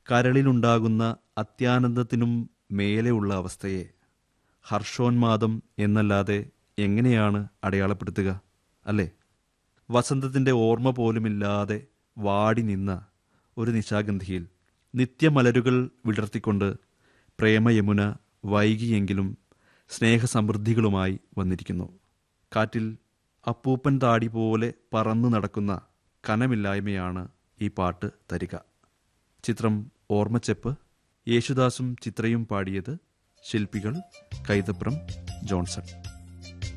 കരളിലുണ്ടാകുന്ന അത്യാനന്ദത്തിനും മേലെയുള്ള അവസ്ഥയെ ഹർഷോന്മാദം എന്നല്ലാതെ എങ്ങനെയാണ് അടയാളപ്പെടുത്തുക അല്ലേ വസന്തത്തിൻ്റെ ഓർമ്മ പോലുമില്ലാതെ വാടി നിന്ന ഒരു നിശാഗന്ധിയിൽ നിത്യമലരുകൾ വിടർത്തിക്കൊണ്ട് പ്രേമയമുന വൈകിയെങ്കിലും സ്നേഹസമൃദ്ധികളുമായി വന്നിരിക്കുന്നു കാറ്റിൽ അപ്പൂപ്പൻ താടി പോലെ പറന്നു നടക്കുന്ന കനമില്ലായ്മയാണ് ഈ പാട്ട് തരിക ചിത്രം ഓർമ്മച്ചെപ്പ് യേശുദാസും ചിത്രയും പാടിയത് ശില്പികൾ കൈതപ്രം ജോൺസൺ